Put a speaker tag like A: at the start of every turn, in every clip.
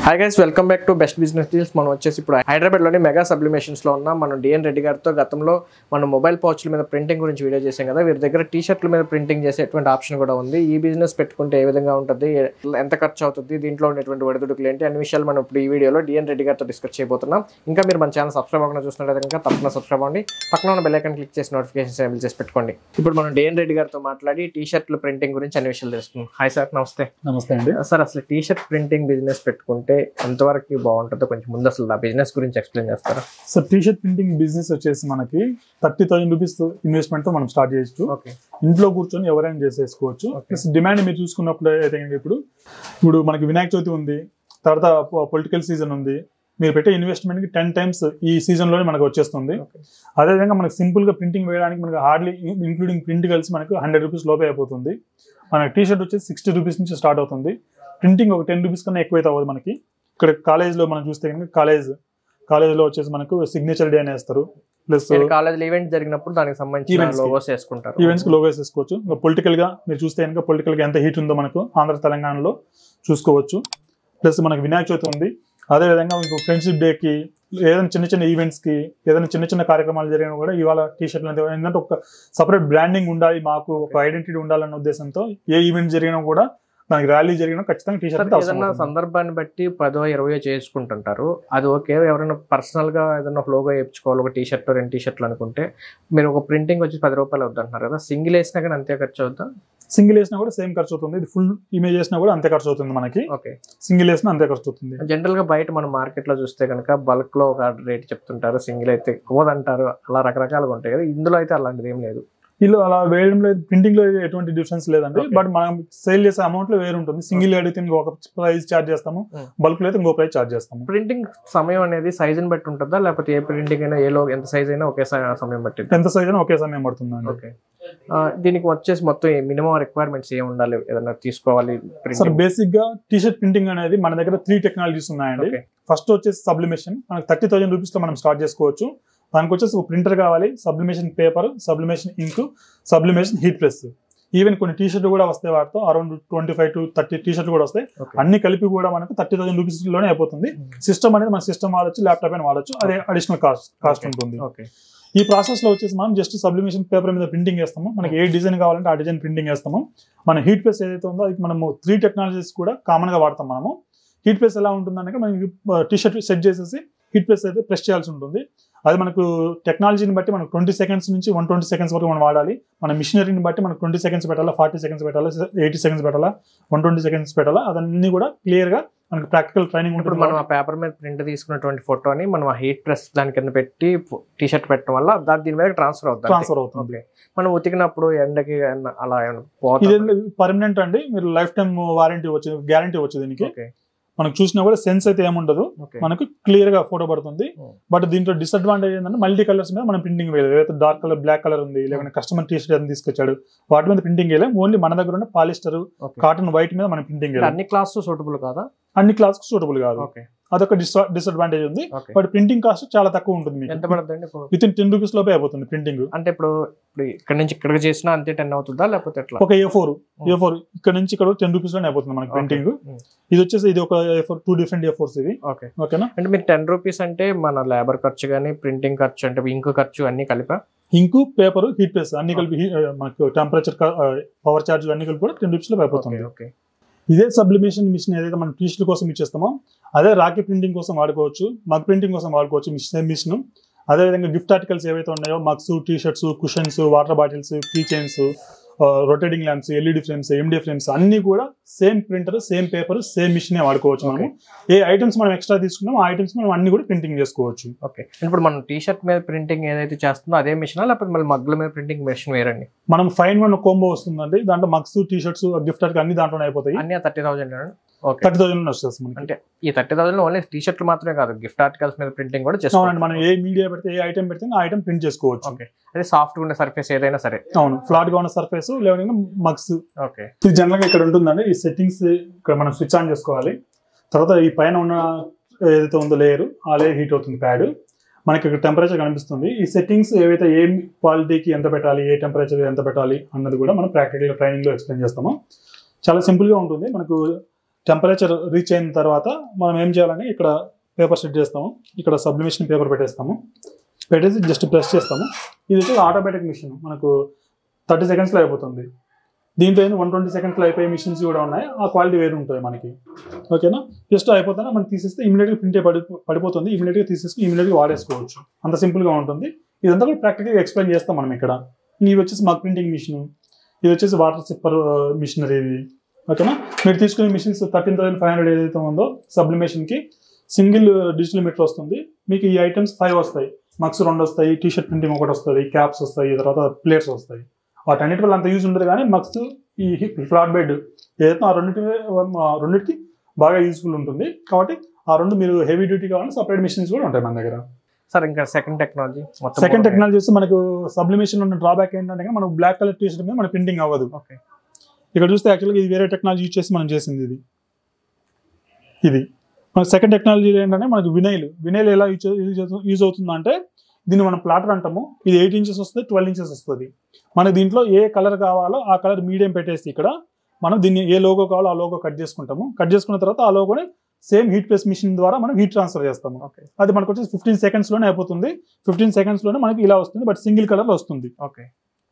A: Hi guys welcome back to best business deals మనం వచ్చేసి ఇప్పుడు హైదరాబాద్లోని మెగా సబ్లిమేషన్స్లో ఉన్నాం మనం డిఎన్ రెడ్డి గారితో గతంలో మనం మొబైల్ పౌచ్ల మీద ప్రింటింగ్ గురించి వీడియో చేసాం కదా వీరి దగ్గర టీ షర్ట్ల మీద ప్రింటింగ్ చేసేటువంటి ఆప్షన్ కూడా ఉంది ఈ బిజినెస్ పెట్టుకుంటే ఏ విధంగా ఉంటుంది ఎంత ఖర్చు అవుతుంది దీంట్లో ఉండేటువంటి ఒడిదుడుకులు ఏంటి అన్ని విషయాలు మనం ఇప్పుడు ఈ వీడియోలో డిఎన్ రెడ్డి గారితో డిస్కస్ చేయబోతున్నాం ఇంకా మీరు మన ఛానల్ సబ్స్క్రైబ్ అవ్వకుండా చూసినట్లయితే కనుక తప్పకుండా సబ్స్క్రైబ్ అవ్వండి పక్కన ఉన్న బెల్ ఐకాన్ క్లిక్ చేసి నోటిఫికేషన్స్ ఎనేబుల్ చేసి పెట్టుకోండి ఇప్పుడు మనం డిఎన్ రెడ్డి గారితో మాట్లాడి టీ షర్ట్ల ప్రింటింగ్ గురించి అన్ని విషయాలు తెలుసుకుందాం హాయ్ సార్ నమస్తే
B: నమస్తే అండి
A: సార్ అసలు టీ షర్ట్ ప్రింటింగ్ బిజినెస్ పెట్టుకుంటే ఎంతవరకు బాగుంటుందో కొంచెం ముందు అసలు ఆ బిజినెస్ గురించి ఎక్స్ప్లెయిన్ చేస్తారా
B: so T shirt printing business వచ్చేసి మనకి థర్టీ థౌసండ్ రూపీస్ ఇన్వెస్ట్మెంట్ తో మనం స్టార్ట్ చేయొచ్చు
A: ఓకే
B: ఇంట్లో కూర్చొని ఎవరైనా చేసేసుకోవచ్చు
A: Okay.
B: ప్లస్ డిమాండ్ మీరు చూసుకున్నప్పుడు అయితే కనుక ఇప్పుడు ఇప్పుడు మనకి వినాయక చవితి ఉంది తర్వాత పొలిటికల్ సీజన్ ఉంది మీరు పెట్టే ఇన్వెస్ట్మెంట్ కి టెన్ టైమ్స్ ఈ సీజన్ లోనే మనకు వచ్చేస్తుంది
A: Okay.
B: అదేవిధంగా మనకి సింపుల్ గా ప్రింటింగ్ వేయడానికి మనకి హార్డ్లీ ఇంక్లూడింగ్ ప్రింట్ కలిసి మనకు హండ్రెడ్ రూపీస్ లోపే అయిపోతుంది మన టీ షర్ట్ వచ్చేసి సిక్స్టీ రూపీస్ నుంచి స్టార్ట్ అవుతుంది ప్రింటింగ్ ఒక టెన్ రూపీస్ కన్నా ఎక్కువైతే అవ్వదు మనకి ఇక్కడ కాలేజ్ లో మనం చూస్తే కనుక కాలేజ్ కాలేజ్ లో వచ్చేసి మనకు సిగ్నేచర్ డే అని వేస్తారు ప్లస్
A: కాలేజ్ ఈవెంట్ జరిగినప్పుడు దానికి సంబంధించిన
B: Events కి.
A: లోగోస్ వేసుకుంటారు
B: ఈవెంట్స్ కి లోగోస్ వేసుకోవచ్చు ఇంకా పొలిటికల్ గా మీరు చూస్తే కనుక పొలిటికల్ గా ఎంత హీట్ ఉందో మనకు ఆంధ్ర తెలంగాణలో చూసుకోవచ్చు ప్లస్ మనకి వినాయక చవితి ఉంది అదే విధంగా మీకు ఫ్రెండ్షిప్ డే కి ఏదైనా చిన్న చిన్న ఈవెంట్స్ కి ఏదైనా చిన్న చిన్న కార్యక్రమాలు జరిగినా కూడా ఇవాళ టీ షర్ట్లు ఏంటంటే ఒక సపరేట్ బ్రాండింగ్ ఉండాలి మాకు ఒక ఐడెంటిటీ ఉండాలన్న ఉద్దేశంతో ఏ ఈవెంట్ జరిగినా కూడా దానికి ర్యాలీ జరిగినా ఖచ్చితంగా టీ
A: సార్,
B: షర్ట్
A: ఏదైనా సందర్భాన్ని బట్టి పదో ఇరవయో చేసుకుంటుంటారు అది ఓకే ఎవరైనా పర్సనల్ గా ఏదైనా ఒక లోగో వేయించుకోవాలి ఒక టీ షర్ట్ రెండు టీ షర్ట్లు అనుకుంటే మీరు ఒక ప్రింటింగ్ వచ్చి పది రూపాయలు అవుతుంటున్నారు కదా సింగిల్ వేసినా కానీ అంతే ఖర్చు అవుతా
B: సింగిల్ వేసినా కూడా సేమ్ ఖర్చు అవుతుంది ఇది ఫుల్ ఇమేజ్ వేసినా కూడా అంతే ఖర్చు అవుతుంది మనకి
A: ఓకే
B: సింగిల్ వేసినా అంతే ఖర్చు అవుతుంది
A: జనరల్ గా బయట మనం మార్కెట్ లో చూస్తే కనుక బల్క్ లో ఒక రేట్ చెప్తుంటారు సింగిల్ అయితే పోదంటారు అలా రకరకాలుగా ఉంటాయి కదా ఇందులో అయితే అలాంటిది ఏం లేదు
B: వీళ్ళు అలా వేయడం లేదు ప్రింటింగ్ లో ఎటువంటి డిఫరెన్స్ లేదండి
A: Okay.
B: బట్ మనం సేల్ చేసే అమౌంట్ లో వేరు ఉంటుంది సింగిల్ అడిగితే ఇంకొక ప్రైస్ చార్జ్ చేస్తాము
A: Hmm.
B: బల్క్ లో అయితే ఇంకో ప్రైస్ చార్జ్ చేస్తాము
A: ప్రింటింగ్ సమయం అనేది సైజుని బట్టి ఉంటుందా లేకపోతే ఏ ప్రింటింగ్ అయినా ఏ లో ఎంత సైజ్ అయినా ఒకే స- సమయం పట్టింది
B: ఎంత సైజ్ అయినా ఒకే సమయం పడుతుందండి
A: ఓకే ఆ, దీనికి వచ్చేసి మొత్తం మినిమం రిక్వైర్మెంట్స్ ఏమి ఉండాలి ఏదైనా తీసుకోవాలి
B: సార్
A: ప్రింటింగ్
B: బేసిక్ గా టీ షర్ట్ ప్రింటింగ్ అనేది మన దగ్గర త్రీ టెక్నాలజీస్ ఉన్నాయండి
A: ఓకే
B: ఫస్ట్ వచ్చేసి సబ్లిమేషన్ మనకి థర్టీ థౌసండ్ రూపీస్ లో మనం స్టార్ట్ చేసుకోవచ్చు దానికి వచ్చేసి ఒక ప్రింటర్ కావాలి sublimation paper sublimation ink sublimation heat press even కొన్ని టీ షర్ట్లు కూడా వస్తాయి వాటితో around twenty five to thirty T షర్ట్లు కూడా వస్తాయి
A: ఓకే
B: అన్ని కలిపి కూడా మనకు థర్టీ థౌసండ్ రూపీస్ లోనే అయిపోతుంది సిస్టమ్ అనేది మన సిస్టమ్ వాడచ్చు ల్యాప్టాప్ అయినా వాడచ్చు అదే అడిషనల్ కాస్ట్ కాస్ట్
A: Okay.
B: ఉంటుంది
A: ఓకే
B: ఈ ప్రాసెస్ లో వచ్చేసి మనం జస్ట్ సబ్లిమేషన్ పేపర్ మీద ప్రింటింగ్ వేస్తాము మనకి ఏ డిజైన్ కావాలంటే ఆ డిజైన్ ప్రింటింగ్ వేస్తాము మన హీట్ ప్రెస్ ఏదైతే ఉందో అది మనము త్రీ టెక్నాలజీస్ కూడా కామన్ గా వాడతాం మనము హీట్ ప్రెస్ ఎలా ఉంటుందంటే మనకి టీ షర్ట్ సెట్ చేసేసి హీట్ ప్రెస్ అయితే ప్రెస్ చేయాల్సి ఉంటుంది అది మనకు టెక్నాలజీని బట్టి మనకు ట్వంటీ సెకండ్స్ నుంచి వన్ ట్వంటీ సెకండ్స్ వరకు మనం వాడాలి మన మిషనరీని బట్టి మనకు ట్వంటీ సెకండ్స్ పెట్టాలా ఫార్టీ సెకండ్స్ పెట్టాలా ఎయిటీ సెకండ్స్ పెట్టాలా వన్ ట్వంటీ సెకండ్స్ పెట్టాలా అదన్నీ కూడా క్లియర్ గా మనకి ప్రాక్టికల్ ట్రైనింగ్
A: ఇప్పుడు
B: ఉంటుంది
A: మనం ఆ పేపర్ మీద ప్రింట్ తీసుకున్నటువంటి ఫోటోని మనం ఆ హీట్ ప్రెస్ దాని కింద పెట్టి టీ షర్ట్ పెట్టడం వల్ల దాని దీని మీద ట్రాన్స్ఫర్ అవుతుంది
B: ట్రాన్స్ఫర్ అవుతుంది
A: ఓకే మనం ఉతికినప్పుడు ఎండకి ఏమన్నా అలా ఏమన్నా పోతుందా?
B: ఇది పర్మనెంట్ అండి మీరు లైఫ్ టైం వారంటీ వచ్చేది గ్యారంటీ వచ్చేది దీనికి
A: ఓకే
B: మనకు చూసినా కూడా సెన్స్ అయితే ఏముండదు
A: ఓకే
B: మనకు క్లియర్ గా ఫోటో పడుతుంది
A: Oh.
B: బట్ దీంట్లో డిసడ్వాంటేజ్ ఏంటంటే మల్టీ కలర్స్ మీద మనం ప్రింటింగ్ వేయలేదు ఏదైతే డార్క్ కలర్ బ్లాక్ కలర్ ఉంది లేకపోతే కస్టమర్ టీ షర్ట్ తీసుకొచ్చాడు వాటి మీద ప్రింటింగ్ వేయలేం ఓన్లీ మన దగ్గర ఉన్న పాలిస్టర్
A: ఓకే
B: కాటన్ వైట్ మీద మనం ప్రింటింగ్
A: అంటే
B: వేయలేం
A: అన్ని క్లాస్ సూటబుల్ కాదా
B: అన్ని క్లాస్ సూటబుల్ కాదు
A: ఓకే
B: అదొక డిసడ్వాంటేజ్ ఉంది
A: ఓకే
B: బట్ ప్రింటింగ్ కాస్ట్ చాలా తక్కువ ఉంటుంది
A: ఎంత
B: మీకు
A: పడుతుందండి ఇప్పుడు
B: విత్ ఇన్ టెన్ రూపీస్ లోపే అయిపోతుంది ప్రింటింగ్
A: అంటే ఇప్పుడు ఇప్పుడు ఇక్కడ నుంచి ఇక్కడికి చేసినా అంతే టెన్ అవుతుందా లేకపోతే ఎట్లా
B: ఒక ఏ ఫోర్ ఏ ఫోర్ ఇక్కడ నుంచి ఇక్కడ టెన్ రూపీస్ లోనే అయిపోతుంది మనకి ప్రింటింగ్
A: Mm.
B: ఇది వచ్చేసి ఇది ఒక A four two different A fours ఇవి
A: ఓకే
B: ఓకేనా
A: అంటే మీరు టెన్ రూపీస్ అంటే మన లేబర్ ఖర్చు కానీ ప్రింటింగ్ ఖర్చు అంటే ఇంకు ఖర్చు అన్ని కలిపా
B: ఇంకు పేపర్ హీట్ ప్రెస్ అన్ని కలిపి హీ- ఆ, మనకు టెంపరేచర్ పవర్ చార్జ్ అన్ని కలిపి కూడా టెన్ రూపీస్ లో
A: ఓకే
B: అయిపోతుంది
A: ఓకే
B: ఇదే సబ్లిమేషన్ మిషన్ ఏదైతే మనం టీ షర్ట్ కోసం ఇచ్చేస్తామో అదే రాకీ ప్రింటింగ్ కోసం వాడుకోవచ్చు మగ్ ప్రింటింగ్ కోసం వాడుకోవచ్చు మిషన్ మిషన్ అదేవిధంగా గిఫ్ట్ ఆర్టికల్స్ ఏవైతే ఉన్నాయో mugs T shirts cushions water bottles key chains rotating lamps LED frames MD frames అన్ని కూడా same printer same paper same machine వాడుకోవచ్చు మనము ఏ ఐటమ్స్ మనం ఎక్స్ట్రా తీసుకున్నామో ఆ ఐటమ్స్ మనం అన్ని కూడా ప్రింటింగ్ చేసుకోవచ్చు
A: ఓకే ఇప్పుడు మనం టీ షర్ట్ మీద ప్రింటింగ్ ఏదైతే చేస్తుందో అదే మిషన్ లేకపోతే మళ్ళీ మగ్గుల మీద ప్రింటింగ్ మెషిన్ వేరండి
B: మనం ఫైన్ వన్ కోంబో వస్తుందండి దాంట్లో mugs T shirts gift article అన్ని దాంట్లోనే అయిపోతాయి
A: అన్ని thirty thousand okay
B: thirty thousand వస్తుంది మనకి
A: అంటే ఈ థర్టీ థౌసండ్ ఓన్లీ టీ షర్ట్లు మాత్రమే కాదు గిఫ్ట్ ఆర్టికల్స్ మీద ప్రింటింగ్ కూడా చేసుకోవాలి
B: అవునండి మనం ఏ మీడియా పెడితే ఏ ఐటమ్ పెడితే ఆ ఐటమ్ ప్రింట్ చేసుకోవచ్చు
A: ఓకే అదే సాఫ్ట్ ఉండే సర్ఫేస్ ఏదైనా సరే
B: అవును ఫ్లాట్ గా ఉన్న సర్ఫేస్ లేదంటే మగ్స్
A: ఓకే
B: ఇది జనరల్ గా ఇక్కడ ఉంటుందండి ఈ సెట్టింగ్స్ ఇక్కడ మనం స్విచ్ ఆన్ చేసుకోవాలి తర్వాత ఈ పైన ఉన్న ఏదైతే ఉందో లేయర్ ఆ లేయర్ హీట్ అవుతుంది ప్యాడ్ మనకి ఇక్కడ టెంపరేచర్ కనిపిస్తుంది ఈ సెట్టింగ్స్ ఏవైతే ఏ క్వాలిటీకి ఎంత పెట్టాలి ఏ టెంపరేచర్ ఎంత పెట్టాలి అన్నది కూడా మనం ప్రాక్టికల్ ట్రైనింగ్ లో ఎక్స్ప్లెయిన్ చేస్తాము చాలా సింపుల్ గా ఉంటుంది మనకు టెంపరేచర్ రీచ్ అయిన తర్వాత మనం ఏం చేయాలంటే ఇక్కడ పేపర్ సెట్ చేస్తాము ఇక్కడ సబ్లిమేషన్ పేపర్ పెట్టేస్తాము పెట్టేసి జస్ట్ ప్రెస్ చేస్తాము ఇది వచ్చి ఆటోమేటిక్ మిషన్ మనకు థర్టీ సెకండ్స్లో అయిపోతుంది దీంట్లో ఏంది వన్ ట్వంటీ సెకండ్స్లో అయిపోయే మిషన్స్ కూడా ఉన్నాయి ఆ క్వాలిటీ వేరు ఉంటుంది మనకి ఓకేనా జస్ట్ అయిపోతానే మనం తీసేస్తే ఇమీడియట్గా ప్రింట్ పడి పడిపోతుంది ఇమీడియట్గా తీసేసుకుని ఇమీడియట్గా వాడేసుకోవచ్చు అంత సింపుల్గా ఉంటుంది ఇదంతా కూడా ప్రాక్టికల్గా ఎక్స్ప్లెయిన్ చేస్తాం మనం ఇక్కడ ఇవి వచ్చేసి మాకు ప్రింటింగ్ మిషన్ ఇది వచ్చేసి వాటర్ సిప్పర్ మిషనరీ ఇది ఓకేనా మీరు తీసుకునే machines thirteen thousand five hundred ఏదైతే ఉందో సబ్లిమేషన్కి సింగిల్ డిజిటల్ మీటర్ వస్తుంది మీకు ఈ ఐటమ్స్ ఫైవ్ వస్తాయి మక్స్ రెండు వస్తాయి టీ షర్ట్ ప్రింటింగ్ ఒకటి వస్తుంది క్యాప్స్ వస్తాయి తర్వాత ప్లేట్స్ వస్తాయి వాటన్నిటి వల్ల అంత యూజ్ ఉండదు కానీ మక్స్ ఈ ఫ్లాట్ బెడ్ ఏదైతే ఆ రెండింటి ఆ రెండింటికి బాగా యూస్ఫుల్ ఉంటుంది కాబట్టి ఆ రెండు మీరు హెవీ డ్యూటీ కావాలంటే సపరేట్ మిషన్స్ కూడా ఉంటాయి మన దగ్గర
A: సార్ ఇంకా సెకండ్ టెక్నాలజీ మొత్తం
B: సెకండ్ టెక్నాలజీ వస్తే మనకు సబ్లిమేషన్ ఉన్న డ్రాబ్యాక్ ఏంటంటే మనకు బ్లాక్ కలర్ టీ షర్ట్ మీద మన ప్రింటింగ్ అవ్వదు
A: ఓకే
B: ఇక్కడ చూస్తే యాక్చువల్గా ఇది వేరే టెక్నాలజీ యూజ్ చేసి మనం చేసింది ఇది ఇది మన సెకండ్ టెక్నాలజీ ఏంటంటే మనకి వినైల్ వినైల్ ఎలా యూజ్ యూజ్ అవుతుందంటే దీన్ని మనం ప్లాటర్ అంటాము ఇది ఎయిట్ ఇంచెస్ వస్తుంది ట్వెల్వ్ ఇంచెస్ వస్తుంది మనకి దీంట్లో ఏ కలర్ కావాలో ఆ కలర్ మీడియం పెట్టేసి ఇక్కడ మనం దీన్ని ఏ లోగో కావాలో ఆ లోగో కట్ చేసుకుంటాము కట్ చేసుకున్న తర్వాత ఆ లోగోని సేమ్ హీట్ ప్రెస్ మిషన్ ద్వారా మనం హీట్ ట్రాన్స్ఫర్ చేస్తాము
A: ఓకే
B: అది మనకు వచ్చేసి ఫిఫ్టీన్ సెకండ్స్లోనే అయిపోతుంది ఫిఫ్టీన్ సెకండ్స్లోనే మనకి ఇలా వస్తుంది బట్ సింగిల్ కలర్లో వస్తుంది
A: ఓకే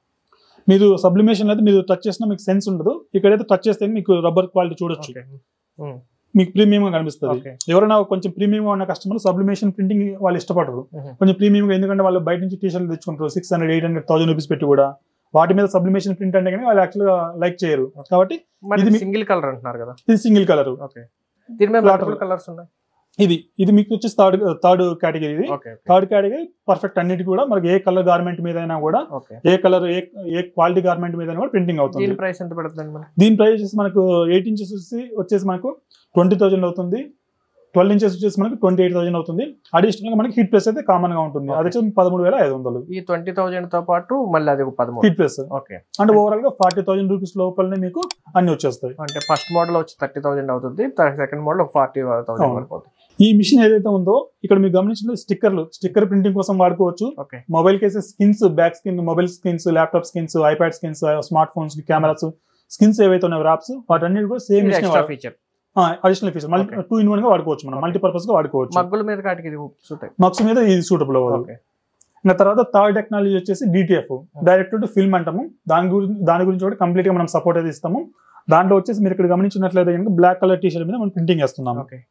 B: మీరు సబ్లిమేషన్ అయితే మీరు టచ్ చేసినా మీకు సెన్స్ ఉండదు ఇక్కడైతే టచ్ చేస్తే మీకు రబ్బర్ క్వాలిటీ చూడొచ్చు
A: ఓకే
B: మీకు ప్రీమియం గా కనిపిస్తుంది
A: ఓకే
B: ఎవరైనా కొంచెం ప్రీమియం ఉన్న కస్టమర్ సబ్లిమేషన్ ప్రింటింగ్ వాళ్ళు ఇష్టపడరు కొంచెం ప్రీమియం గా ఎందుకంటే వాళ్ళు బయట నుంచి టీషర్ట్లు తెచ్చుకుంటారు six hundred eight hundred thousand rupees పెట్టి కూడా వాటి మీద సబ్లిమేషన్ ప్రింట్ అంటే కానీ వాళ్ళు యాక్చువల్గా లైక్ చేయరు కాబట్టి
A: మరి
B: ఇది మీ-
A: సింగిల్ కలర్ అంటున్నారు కదా
B: ఇది సింగిల్ కలర్
A: ఓకే దీని మీద
B: Platter.
A: మల్టిపుల్ కలర్స్ ఉన్నాయి
B: ఇది ఇది మీకు వచ్చేసి థర్డ్ థర్డ్ కేటగిరీ ఇది
A: ఓకే
B: థర్డ్ కేటగిరీ పర్ఫెక్ట్ అన్నిటి కూడా మనకి ఏ కలర్ గార్మెంట్ మీద అయినా కూడా
A: ఓకే
B: ఏ కలర్ ఏ ఏ క్వాలిటీ గార్మెంట్ మీద అయినా కూడా ప్రింటింగ్ అవుతుంది
A: దీని ప్రైస్ ఎంత పడుతుంది మనకి
B: దీని ప్రైస్ వచ్చేసి మనకు ఎయిట్ ఇంచెస్ వచ్చి వచ్చేసి మనకు ట్వంటీ థౌసండ్ అవుతుంది ట్వెల్వ్ ఇంచెస్ వచ్చేసి మనకు ట్వంటీ ఎయిట్ థౌసండ్ అవుతుంది అడిషనల్ గా మనకి హీట్ ప్రెస్ అయితే కామన్ గా ఉంటుంది అది వచ్చేసి పదమూడు వేల ఐదు వందలు
A: ఈ ట్వంటీ థౌజండ్ తో పాటు మళ్ళీ అది ఒక పదమూడు
B: హీట్ ప్రెస్
A: ఓకే
B: అంటే ఓవరాల్ గా ఫార్టీ థౌసండ్ రూపీస్ లోపలనే మీకు అన్ని వచ్చేస్తాయి
A: అంటే ఫస్ట్ మోడల్ వచ్చి థర్టీ థౌసండ్ అవుతుంది సెకండ్ మోడల్ ఒక ఫార్టీ థౌసండ్
B: అవును.
A: వరకు అవుతుంది
B: ఈ మిషన్ ఏదైతే ఉందో ఇక్కడ మీరు గమనించిన స్టిక్కర్లు స్టిక్కర్ ప్రింటింగ్ కోసం వాడుకోవచ్చు
A: okay
B: mobile cases skins back skin mobile skins laptop skins iPad skins smart phones cameras skins ఏవైతే ఉన్నాయో ర్యాప్స్ వాటన్నిటి కూడా same machine
A: extra feature
B: additional feature multi
A: Okay.
B: Two in one గా వాడుకోవచ్చు మనం
A: Okay.
B: మల్టీపర్పస్ గా వాడుకోవచ్చు
A: మగ్గుల మీద కాటికి ఇది సూట్
B: మక్స్ మీద ఇది సూటబుల్ అవ్వదు
A: ఓకే
B: ఇంకా తర్వాత థర్డ్ టెక్నాలజీ వచ్చేసి డిటిఎఫ్ డైరెక్ట్ టు ఫిల్మ్ అంటాము దాని గురించి దాని గురించి కూడా కంప్లీట్ గా మనం సపోర్ట్ అయితే ఇస్తాము దాంట్లో వచ్చేసి మీరు ఇక్కడ గమనించినట్లయితే కనుక బ్లాక్ కలర్ టీషర్ట్ మీద మనం ప్రింటింగ్ వేస్తున్నాము
A: ఓకే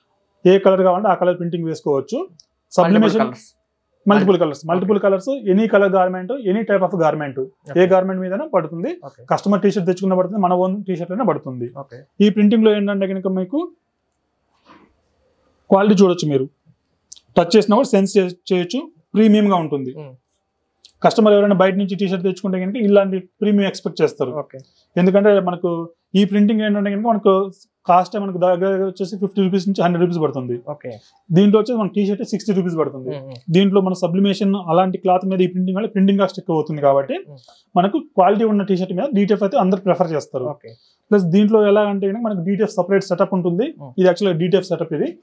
B: ఏ కలర్ కావాలంటే ఆ కలర్ ప్రింటింగ్ వేసుకోవచ్చు sublimation multiple colours multiple colours any colour garment any type of garment ఏ గార్మెంట్ మీదైనా పడుతుంది
A: ఓకే
B: కస్టమర్ టీషర్ట్ తెచ్చుకున్న పడుతుంది మన ఓన్ టీషర్ట్ అయినా పడుతుంది
A: ఓకే
B: ఈ ప్రింటింగ్ లో ఏంటంటే కనుక మీకు క్వాలిటీ చూడొచ్చు మీరు టచ్ చేసినా కూడా సెన్స్ చేయొచ్చు ప్రీమియం గా ఉంటుంది
A: Mm.
B: కస్టమర్ ఎవరైనా బయట నుంచి టీ షర్ట్ తెచ్చుకుంటే కనుక ఇలాంటి ప్రీమియం ఎక్స్పెక్ట్ చేస్తారు
A: ఓకే
B: ఎందుకంటే మనకు ఈ ప్రింటింగ్ ఏంటంటే కనుక మనకు కాస్ట్ మనకు దగ్గర వచ్చేసి ఫిఫ్టీ రూపీస్ నుంచి హండ్రెడ్ రూపీస్ పడుతుంది
A: ఓకే
B: దీంట్లో వచ్చేసి మన టీ షర్ట్ సిక్స్టీ రూపీస్ పడుతుంది దీంట్లో మన సబ్లిమేషన్ అలాంటి క్లాత్ మీద ఈ ప్రింటింగ్ వల్ల ప్రింటింగ్ కాస్ట్ ఎక్కువ అవుతుంది కాబట్టి
A: Mm.
B: మనకు క్వాలిటీ ఉన్న టీ షర్ట్ మీద డీటెఫ్ అయితే అందరు ప్రిఫర్ చేస్తారు
A: ఓకే
B: ప్లస్ దీంట్లో ఎలా అంటే కనుక మనకు డీటెఫ్ సపరేట్ సెటప్ ఉంటుంది
A: Mm.
B: ఇది యాక్చువల్గా డీటెఫ్ సెటప్ ఇది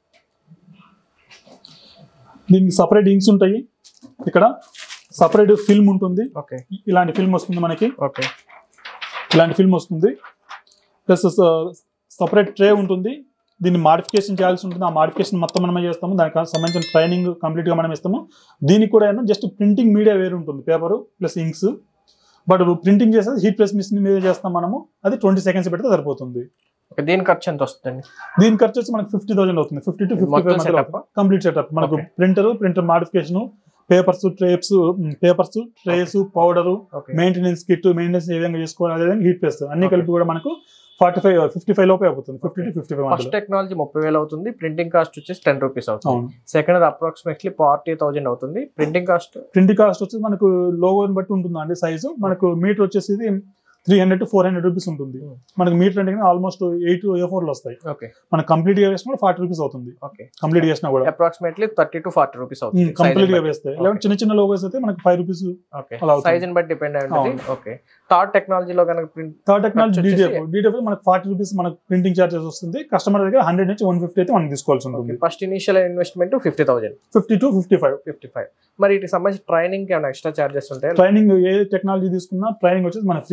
B: దీనికి సపరేట్ ఇంక్స్ ఉంటాయి ఇక్కడ సపరేట్ ఫిల్మ్ ఉంటుంది
A: ఓకే
B: ఇలాంటి ఫిల్మ్ వస్తుంది మనకి
A: ఓకే
B: ఇలాంటి ఫిల్మ్ వస్తుంది ప్లస్ సపరేట్ ట్రే ఉంటుంది దీన్ని మాడిఫికేషన్ చేయాల్సి ఉంటుంది ఆ మాడిఫికేషన్ మొత్తం మనమే చేస్తాము దానికి సంబంధించిన ట్రైనింగ్ కంప్లీట్గా మనం ఇస్తాము దీనికి కూడా ఏంటంటే జస్ట్ ప్రింటింగ్ మీడియా వేరు ఉంటుంది paper plus inks but printing చేసేది హీట్ ప్రెస్ మిషన్ మీద చేస్తాం మనము అది ట్వంటీ సెకండ్స్ పెడితే సరిపోతుంది
A: ఓకే దీని ఖర్చు ఎంత వస్తుందండి
B: దీని ఖర్చు వచ్చి మనకి ఫిఫ్టీ థౌసండ్ అవుతుంది ఫిఫ్టీ టు ఫిఫ్టీ
A: మొత్తం
B: ఫైవ్
A: setup ఆ?
B: కంప్లీట్ సెటప్ మనకు
A: Okay.
B: Printer printer modification papers ట్రేప్స్ papers trays powder
A: okay
B: maintenance kit maintenance ఏ విధంగా చేసుకోవాలి అదే విధంగా హీట్ ప్రెస్ అన్ని
A: Okay.
B: కలిపి కూడా మనకు ఫార్టీ ఫైవ్ ఫిఫ్టీ ఫైవ్ లోపే అయిపోతుంది fifty to fifty five
A: first technology ముప్పై వేలు అవుతుంది ప్రింటింగ్ కాస్ట్ వచ్చేసి టెన్ రూపీస్ అవుతుంది
B: అవును
A: సెకండ్ అప్రాక్సిమేట్లీ ఫార్టీ థౌసండ్ అవుతుంది ప్రింటింగ్ కాస్ట్
B: ప్రింటింగ్ కాస్ట్ వచ్చి మనకు లోగోని బట్టి ఉంటుంది అండి సైజు మనకు మీటర్ వచ్చేసి three hundred to four hundred rupees ఉంటుంది
A: Hmm.
B: మనకు మీటర్ అంటే ఆల్మోస్ట్ ఎయిట్ ఏ ఫోర్లు వస్తాయి
A: ఓకే
B: మనకు కంప్లీట్ గా వేసినా కూడా ఫార్టీ రూపీస్ అవుతుంది
A: ఓకే
B: కంప్లీట్ చేసినా కూడా
A: approximately thirty to forty rupees అవుతుంది
B: కంప్లీట్ గా వేస్తే
A: Okay.
B: లేకపోతే చిన్న చిన్న లోగోస్ అయితే మనకి ఫైవ్ రూపీస్
A: ఓకే
B: అలా అవుతుంది.
A: సైజ్ బట్టి డిపెండ్ అయి ఉంటుంది ఓకే థర్డ్ టెక్నాలజీలో కనుక ప్రింట్
B: థర్డ్ టెక్నాలజీ
A: ఖర్చు వచ్చేసి-
B: డీటీఎఫ్ డీటీఎఫ్ మనకు ఫార్టీ రూపీస్ మనకు ప్రింటింగ్ చార్జెస్ వస్తుంది కస్టమర్ దగ్గర హండ్రెడ్ నుంచి వన్ ఫిఫ్టీ అయితే మనం తీసుకోవాల్సి ఉంటుంది
A: first initial investment fifty thousand
B: fifty to fifty five
A: fifty five మరి వీటికి సంబంధించి ట్రైనింగ్ ఏమైనా ఎక్స్ట్రా చార్జెస్ ఉంటాయి
B: ట్రైనింగ్ ఏ టెక్నాలజీ తీసుకున్నా ట్రైనింగ్ వచ్చేసి మనం ఫ్రీగానే ఇస్తాం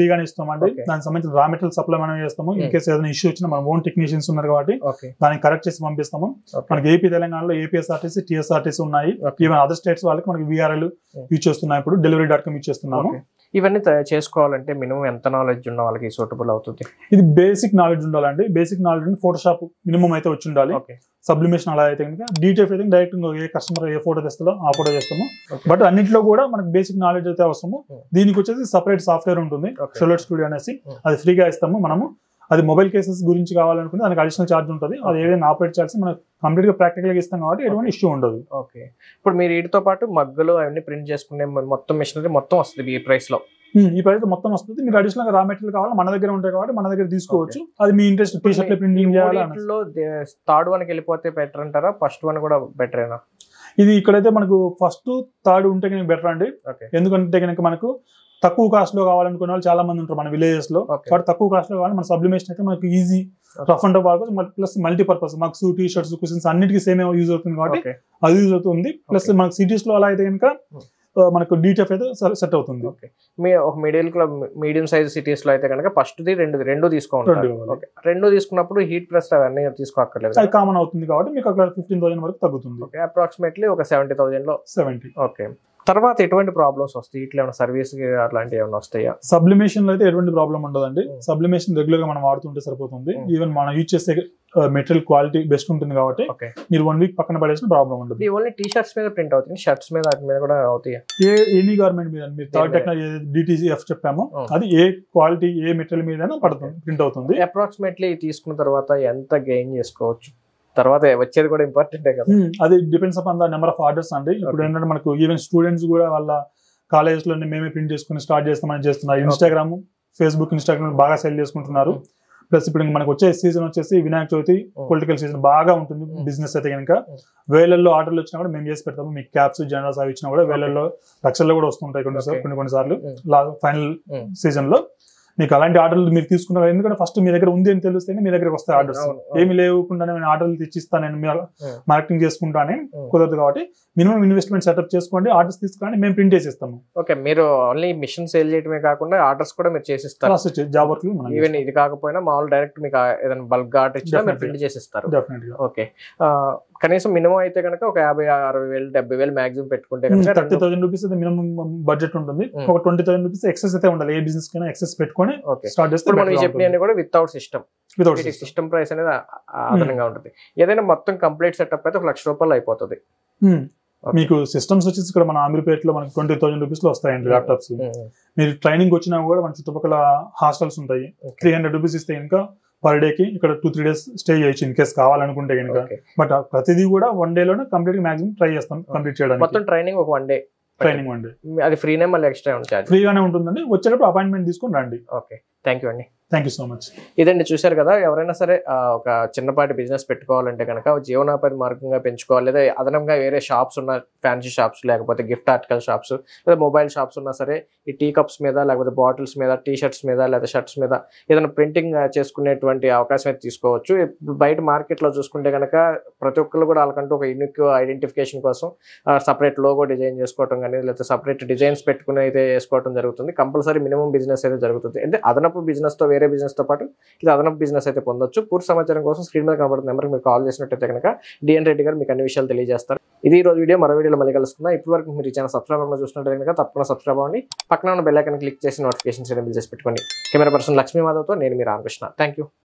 B: చేస్తామండి
A: Okay.
B: దానికి సంబంధించిన రా మెటీరియల్ సప్లై మనం చేస్తాము ఇన్
A: Hmm.
B: కేసు ఏదైనా ఇష్యూ వచ్చినా మన ఓన్ టెక్నీషియన్స్ ఉన్నారు కాబట్టి
A: ఓకే
B: దాన్ని కరెక్ట్ చేసి పంపిస్తాము
A: ఓకే
B: మనకి ఏపీ తెలంగాణలో ఏపీఎస్ఆర్టీసీ టీఎస్ఆర్టీసీ ఉన్నాయి
A: ఓకే.
B: ఈవెన్ అదర్ స్టేట్స్ వాళ్ళకి మనకి విఆర్ఎల్
A: Hmm.
B: యూజ్ చేస్తున్నాం ఇప్పుడు డెలివరీ డాట్ కామ్ యూజ్ చేస్తున్నాము
A: ఓకే. ఇవన్నీ తయారు చేసుకోవాలంటే మినిమం ఎంత నాలెడ్జ్ ఉన్న వాళ్ళకి సూటబుల్ అవుతుంది
B: ఇది బేసిక్ నాలెడ్జ్ ఉండాలండి బేసిక్ నాలెడ్జ్ ఫోటోషాప్ మినిమం అయితే వచ్చి ఉండాలి
A: ఓకే
B: సబ్లిమేషన్ అలా అయితే కనుక డీటెయిల్ అయితే డైరెక్ట్ ఏ కస్టమర్ ఏ ఫోటో తెస్తాడో ఆ ఫోటో చేస్తాము
A: Okay.
B: బట్ అన్నింటిలో కూడా మనకి బేసిక్ నాలెడ్జ్ అయితే అవసరము
A: Hmm.
B: దీనికి వచ్చేసి సపరేట్ సాఫ్ట్వేర్ ఉంటుంది
A: Okay.
B: షెలోట్ స్టూడియో అనేసి
A: Hmm.
B: అది ఫ్రీగా ఇస్తాము మనము అది మొబైల్ కేసెస్ గురించి కావాలనుకుంటే దానికి అడిషనల్ ఛార్జ్ ఉంటుంది అది ఏదైనా ఆపరేట్ చేయాల్సి మనకు కంప్లీట్ గా ప్రాక్టికల్ గా ఇస్తాం కాబట్టి ఎటువంటి ఇష్యూ ఉండదు
A: ఓకే ఇప్పుడు మీరు వీటితో పాటు మగ్గలు అవన్నీ ప్రింట్ చేసుకునే మొ- మొత్తం మిషనరీ మొత్తం వస్తుంది ఈ ప్రైస్ లో
B: Hmm, ఈ ప్రైస్ మొత్తం వస్తుంది మీకు అడిషనల్ గా రా మెటీరియల్ కావాలి మన దగ్గర ఉంటాయి కాబట్టి మన దగ్గర తీసుకోవచ్చు అది మీ ఇంట్రెస్ట్ టీ షర్ట్ ప్రింటింగ్ చేయాలి అని.
A: లో థర్డ్ వన్ కి వెళ్ళిపోతే బెటర్ అంటారా ఫస్ట్ వన్ కూడా బెటరేనా
B: ఇది ఇక్కడైతే మనకు ఫస్ట్ థర్డ్ ఉంటే కనుక బెటర్ అండి
A: ఓకే
B: ఎందుకంటే కనుక మనకు తక్కువ కాస్ట్ లో కావాలనుకునే వాళ్ళు చాలా మంది ఉంటారు మన విలేజెస్ లో
A: ఓకే
B: కాబట్టి తక్కువ కాస్ట్ లో కావాలి మన సబ్లిమేషన్ అయితే మనకి ఈజీ రఫ్ అండ్ వాడుకోవచ్చు plus multi purpose mugs T shirts cushions అన్నిటికీ సేమ్ యూజ్ అవుతుంది కాబట్టి
A: ఓకే
B: అది యూజ్ అవుతుంది ప్లస్
A: Okay.
B: మనకి సిటీస్ లో అలా అయితే కనుక
A: Hmm.
B: మనకు డీటెఫ్ అయితే సెట్ అవుతుంది
A: ఓకే మీ ఒక middle club medium size cities లో అయితే కనుక ఫస్ట్ ది రెండు రెండు
B: రెండు
A: తీసుకోవాలి
B: కావాలి.
A: ఓకే రెండు తీసుకున్నప్పుడు హీట్ ప్రెస్ అవన్నీ తీసుకోక్కర్లేదు
B: అది కామన్ అవుతుంది కాబట్టి మీకు అక్కడ ఫిఫ్టీన్ థౌసండ్ వరకు తగ్గుతుంది
A: ఓకే అప్రాక్సిమేట్లీ ఒక సెవెంటీ థౌసండ్ లో
B: సెవెంటీ
A: ఓకే తర్వాత ఎటువంటి ప్రాబ్లమ్స్ వస్తాయి ఇట్లా ఏమైనా సర్వీస్ అట్లాంటివి ఏమైనా వస్తాయా
B: సబ్లిమేషన్ లో అయితే ఎటువంటి ప్రాబ్లం ఉండదండి
A: Hmm.
B: సబ్లిమేషన్ రెగ్యులర్ గా మనం వాడుతుంటే సరిపోతుంది
A: Hmm.
B: ఈవెన్ మనం యూజ్ చేసే మెటీరియల్ క్వాలిటీ బెస్ట్ ఉంటుంది కాబట్టి
A: ఓకే
B: మీరు వన్ వీక్ పక్కన పడేసిన ప్రాబ్లం ఉండదు
A: ఇది ఓన్లీ టీ షర్ట్స్ మీద ప్రింట్ అవుతుంది షర్ట్స్ మీద వాటి మీద కూడా అవుతాయి
B: ఏ ఎనీ గార్మెంట్ మీద మీరు థర్డ్
A: దేని మీద?
B: టెక్నాలజీ డిటీసీఎఫ్ చెప్పామో
A: Hmm.
B: అది ఏ క్వాలిటీ ఏ మెటీరియల్ మీద పడుతుంది ప్రింట్ అవుతుంది
A: అప్రాక్సిమేట్లీ తీసుకున్న తర్వాత ఎంత గెయిన్ చేసుకోవచ్చు తర్వాత వచ్చేది కూడా ఇంపార్టెంటే కదా
B: Hmm, అది depends upon the number of orders అండి ఇప్పుడు
A: Okay.
B: ఏంటంటే మనకు ఈవెన్ స్టూడెంట్స్ కూడా వాళ్ళ కాలేజ్ లోనే మేమే ప్రింట్ చేసుకుని స్టార్ట్ చేస్తామని చేస్తున్నారు ఇన్స్టాగ్రామ్ ఫేస్బుక్ ఇన్స్టాగ్రామ్ బాగా సెల్ చేసుకుంటున్నారు
A: Hmm.
B: ప్లస్ ఇప్పుడు ఇంక మనకు వచ్చే సీజన్ వచ్చేసి Vinayaka Chavithi
A: Hmm.
B: Political season బాగా ఉంటుంది
A: Hmm.
B: బిజినెస్ అయితే కనుక
A: Hmm.
B: వేలల్లో ఆర్డర్లు వచ్చినా కూడా మేము చేసి పెడతాము మీకు క్యాప్స్ జనరల్స్ అవి ఇచ్చినా కూడా వేలల్లో లక్షల్లో కూడా వస్తుంటాయి కొన్ని
A: Okay.
B: కొన్ని కొన్ని సార్లు
A: Hmm.
B: Final
A: Hmm.
B: సీజన్ లో మీకు అలాంటి ఆర్డర్లు మీరు తీసుకున్నారు ఎందుకంటే ఫస్ట్ మీ దగ్గర ఉంది అని తెలిస్తేనే మీ దగ్గరకు వస్తాయి ఆర్డర్స్
A: అవును, అవును.
B: ఏమి లేకుండా నేను ఆర్డర్లు తెచ్చిస్తాను నేను
A: Hmm.
B: Marketing చేసుకుంటానే
A: Hmm.
B: కుదరదు కాబట్టి మినిమం ఇన్వెస్ట్మెంట్ సెటప్ చేసుకోండి ఆర్డర్స్ తీసుకుని మేము ప్రింట్ చేసిస్తాము
A: ఓకే మీరు ఓన్లీ మిషన్ సేల్ చేయడమే కాకుండా ఆర్డర్స్ కూడా మీరు చేసిస్తారు
B: ప్రాసెస్ జాబ్ వర్క్
A: ఈవెన్ ఇది కాకపోయినా మామూలు డైరెక్ట్ మీకు ఆ ఏదైనా బల్క్ ఆర్డర్ ఇచ్చినా మీరు
B: Definitely.
A: ప్రింట్ చేసిస్తారు
B: డెఫినెట్ గా
A: ఓకే ఆ, కనీసం మినిమం అయితే కనుక ఒక యాభై అరవై వేలు డెబ్బై వేలు మాక్సిమం పెట్టుకుంటే కనుక
B: థర్టీ
A: రెండు-
B: థౌసండ్ రూపీస్ అయితే మినిమం బడ్జెట్ ఉంటుంది
A: Hmm.
B: ఒక ట్వంటీ థౌసండ్ రూపీస్ ఎక్సెస్ అయితే ఉండాలి ఏ బిజినెస్ కైనా ఎక్సెస్ పెట్టుకొని
A: ఓకే
B: స్టార్ట్ చేస్తే
A: ఇప్పుడు మనం చెప్పినవి కూడా without system
B: without
A: system price అనేది ఆ- ఆ అదనంగా ఉంటుంది ఏదైనా మొత్తం కంప్లీట్ సెటప్ అయితే ఒక లక్ష రూపాయలు అయిపోతుంది Okay.
B: మీకు సిస్టమ్స్ వచ్చేసి ఇక్కడ మన అమీర్పేటలో మనకి ట్వంటీ థౌసండ్ రూపీస్ లో వస్తాయండి
A: Hmm.
B: ల్యాప్టాప్స్ మీరు ట్రైనింగ్ వచ్చినా కూడా మన చుట్టుపక్కల హాస్టల్స్ ఉంటాయి
A: Okay.
B: త్రీ హండ్రెడ్ రూపీస్ ఇస్తే ఇంకా పర్ డే కి ఇక్కడ టూ త్రీ డేస్ స్టే చేయొచ్చు ఇన్ కేస్ కావాలనుకుంటే కనుక
A: ఓకే
B: బట్ ప్రతిదీ కూడా వన్ డే లోనే కంప్లీట్ గా మాక్సిమం ట్రై చేస్తాం కంప్లీట్ చేయడానికి
A: మొత్తం ట్రైనింగ్ ఒక one day
B: training one day
A: అది ఫ్రీనే మళ్ళీ ఎక్స్ట్రా ఉంది ఛార్జ్
B: ఫ్రీగానే ఉంటుందండి వచ్చేటప్పుడు అపాయింట్మెంట్ తీసుకొని రండి
A: ఓకే థ్యాంక్ యూ అండి
B: థ్యాంక్ యూ సో మచ్
A: ఇదండి చూశారు కదా ఎవరైనా సరే ఆ, ఒక చిన్నపాటి బిజినెస్ పెట్టుకోవాలంటే కనుక జీవనోపాధి మార్గంగా పెంచుకోవాలి లేదా అదనంగా వేరే షాప్స్ ఉన్న ఫ్యాన్సీ షాప్స్ లేకపోతే గిఫ్ట్ ఆర్టికల్ షాప్స్ లేదా మొబైల్ షాప్స్ ఉన్నా సరే ఈ టీ కప్స్ మీద లేకపోతే బాటిల్స్ మీద టీ షర్ట్స్ మీద లేదా షర్ట్స్ మీద ఏదైనా ప్రింటింగ్ చేసుకునేటువంటి అవకాశం అయితే తీసుకోవచ్చు ఇప్పుడు బయట మార్కెట్లో చూసుకుంటే కనుక ప్రతి ఒక్కరు కూడా వాళ్ళకంటూ ఒక యూనిక్ ఐడెంటిఫికేషన్ కోసం సపరేట్ లోగో డిజైన్ చేసుకోవటం కానీ లేకపోతే సపరేట్ డిజైన్స్ పెట్టుకుని అయితే వేసుకోవడం జరుగుతుంది కంపల్సరీ మినిమం బిజినెస్ అయితే జరుగుతుంది అంటే అదనపు business తో వేరే business తో పాటు ఇది అదనపు బిజినెస్ అయితే పొందొచ్చు పూర్తి సమాచారం కోసం స్క్రీన్ మీద కనబడుతున్న నెంబర్కి మీరు కాల్ చేసినట్టయితే కనుక డిఎన్ రెడ్డి గారు మీకు అన్ని విషయాలు తెలియజేస్తారు ఇది ఈ రోజు వీడియో మరో వీడియోలో మళ్ళీ కలుసుకుందాం ఇప్పటి వరకు మీరు ఈ ఛానల్ సబ్స్క్రైబ్ అవ్వకుండా చూసినట్టయితే కనుక తప్పకుండా సబ్స్క్రైబ్ అవ్వండి పక్కన ఉన్న బెల్ ఐకాన్ క్లిక్ చేసి నోటిఫికేషన్స్ ఎనేబుల్ చేసి పెట్టుకోండి కెమెరా పర్సన్ లక్ష్మీ మాధవ్తో నేను మీ రామకృష్ణ థ్యాంక్ యూ